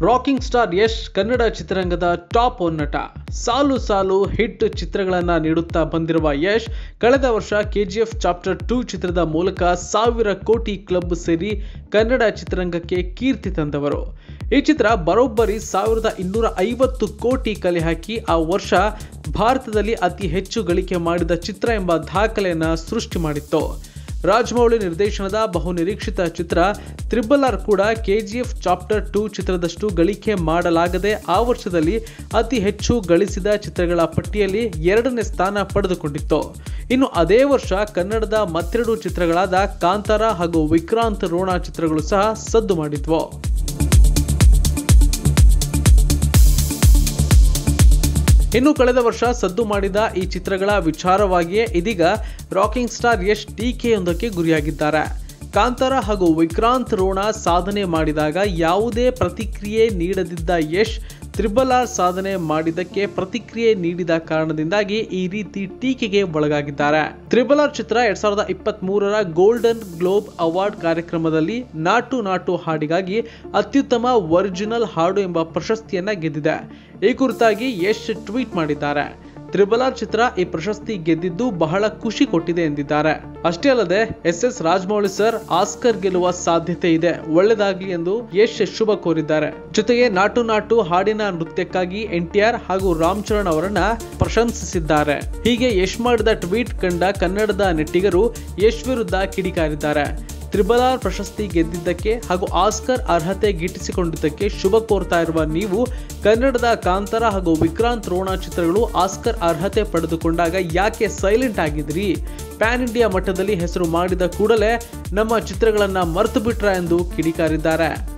rocking star Yash Kannada ಚಿತ್ರರಂಗದ top ನಟ ಸಾಲು ಸಾಲು ಹಿಟ್ ಚಿತ್ರಗಳನ್ನ ನೀಡುತ್ತಾ ಬಂದಿರುವ ಯಶ್ ಕಳೆದ ವರ್ಷ ಕೆಜಿಎಫ್ ಚಾಪ್ಟರ್ ಟೂ ಚಿತ್ರದ ಮೂಲಕ ಸಾವಿರ ಕೋಟಿ ಕ್ಲಬ್ ಸೇರಿ ಕನ್ನಡ ಚಿತ್ರರಂಗಕ್ಕೆ ಕೀರ್ತಿ ತಂದವರು ಈ ಚಿತ್ರ ಬರೋಬ್ಬರಿ ಸಾವಿರದ ಇನ್ನೂರ ಐವತ್ತು ಕೋಟಿ ಕಲೆ ಹಾಕಿ ಆ ವರ್ಷ ಭಾರತದಲ್ಲಿ ಅತಿ ಹೆಚ್ಚು ಗಳಿಕೆ ಮಾಡಿದ ಚಿತ್ರ ಎಂಬ ದಾಖಲೆಯನ್ನ ಸೃಷ್ಟಿ ಮಾಡಿತ್ತು ರಾಜಮೌಳಿ ನಿರ್ದೇಶನದ ಬಹು ನಿರೀಕ್ಷಿತ ಚಿತ್ರ ತ್ರಿಬಲ್ ಆರ್ ಕೂಡ ಕೆಜಿಎಫ್ ಚಾಪ್ಟರ್ ಟೂ ಚಿತ್ರದಷ್ಟು ಗಳಿಕೆ ಮಾಡಲಾಗದೆ ಆ ವರ್ಷದಲ್ಲಿ ಅತಿ ಹೆಚ್ಚು ಗಳಿಸಿದ ಚಿತ್ರಗಳ ಪಟ್ಟಿಯಲ್ಲಿ ಎರಡನೇ ಸ್ಥಾನ ಪಡೆದುಕೊಂಡಿತ್ತು ಇನ್ನು ಅದೇ ವರ್ಷ ಕನ್ನಡದ ಮತ್ತೆರಡು ಚಿತ್ರಗಳಾದ ಕಾಂತಾರ ಹಾಗೂ ವಿಕ್ರಾಂತ್ ರೋಣ ಚಿತ್ರಗಳು ಸಹ ಸದ್ದು ಮಾಡಿದ್ವು ಇನ್ನು ಕಳೆದ ವರ್ಷ ಸದ್ದು ಮಾಡಿದ ಈ ಚಿತ್ರಗಳ ವಿಚಾರವಾಗಿಯೇ ಇದೀಗ ರಾಕಿಂಗ್ ಸ್ಟಾರ್ ಯಶ್ ಟೀಕೆಯೊಂದಕ್ಕೆ ಗುರಿಯಾಗಿದ್ದಾರೆ ಕಾಂತಾರ ಹಾಗೂ ವಿಕ್ರಾಂತ್ ರೋಣ ಸಾಧನೆ ಮಾಡಿದಾಗ ಯಾವುದೇ ಪ್ರತಿಕ್ರಿಯೆ ನೀಡದಿದ್ದ ಯಶ್ ತ್ರಿಬಲ್ ಆರ್ ಸಾಧನೆ ಮಾಡಿದ್ದಕ್ಕೆ ಪ್ರತಿಕ್ರಿಯೆ ನೀಡಿದ ಕಾರಣದಿಂದಾಗಿ ಈ ರೀತಿ ಟೀಕೆಗೆ ಒಳಗಾಗಿದ್ದಾರೆ ತ್ರಿಬಲ್ ಆರ್ ಚಿತ್ರ ಎರಡ್ ಸಾವಿರದ ಇಪ್ಪತ್ತ್ ಮೂರರ ಗೋಲ್ಡನ್ ಗ್ಲೋಬ್ ಅವಾರ್ಡ್ ಕಾರ್ಯಕ್ರಮದಲ್ಲಿ ನಾಟು ನಾಟು ಹಾಡಿಗಾಗಿ ಅತ್ಯುತ್ತಮ ಒರಿಜಿನಲ್ ಹಾಡು ಎಂಬ ಪ್ರಶಸ್ತಿಯನ್ನ ಗೆದ್ದಿದೆ ಈ ಕುರಿತಾಗಿ ಯಶ್ ಟ್ವೀಟ್ ಮಾಡಿದ್ದಾರೆ ತ್ರಿಬಲ್ ಆರ್ ಚಿತ್ರ ಈ ಪ್ರಶಸ್ತಿ ಗೆದ್ದಿದ್ದು ಬಹಳ ಖುಷಿ ಕೊಟ್ಟಿದೆ ಎಂದಿದ್ದಾರೆ ಅಷ್ಟೇ ಅಲ್ಲದೆ S S Rajamouli sir Oscar ಗೆಲ್ಲುವ ಸಾಧ್ಯತೆ ಇದೆ ಒಳ್ಳೆದಾಗ್ಲಿ ಎಂದು ಯಶ್ ಶುಭ ಕೋರಿದ್ದಾರೆ ಜೊತೆಗೆ ನಾಟು ನಾಟು ಹಾಡಿನ ನೃತ್ಯಕ್ಕಾಗಿ ಎನ್ಟಿಆರ್ ಹಾಗೂ ರಾಮ್ ಚರಣ್ ಅವರನ್ನ ಪ್ರಶಂಸಿಸಿದ್ದಾರೆ ಹೀಗೆ ಯಶ್ ಮಾಡಿದ ಟ್ವೀಟ್ ಕಂಡ ಕನ್ನಡದ ನೆಟ್ಟಿಗರು ಯಶ್ ವಿರುದ್ಧ ಕಿಡಿಕಾರಿದ್ದಾರೆ ತ್ರಿಬಲ್ ಆರ್ ಪ್ರಶಸ್ತಿ ಗೆದ್ದಿದ್ದಕ್ಕೆ ಹಾಗೂ ಆಸ್ಕರ್ ಅರ್ಹತೆ ಗಿಟ್ಟಿಸಿಕೊಂಡಿದ್ದಕ್ಕೆ ಶುಭ ಕೋರ್ತಾ ಇರುವ ನೀವು ಕನ್ನಡದ ಕಾಂತಾರ ಹಾಗೂ ವಿಕ್ರಾಂತ್ ರೋಣ ಚಿತ್ರಗಳು ಆಸ್ಕರ್ ಅರ್ಹತೆ ಪಡೆದುಕೊಂಡಾಗ ಯಾಕೆ ಸೈಲೆಂಟ್ ಆಗಿದ್ರಿ ಪ್ಯಾನ್ ಇಂಡಿಯಾ ಮಟ್ಟದಲ್ಲಿ ಹೆಸರು ಮಾಡಿದ ಕೂಡಲೇ ನಮ್ಮ ಚಿತ್ರಗಳನ್ನ ಮರೆತು ಬಿಟ್ರ ಎಂದು ಕಿಡಿಕಾರಿದ್ದಾರೆ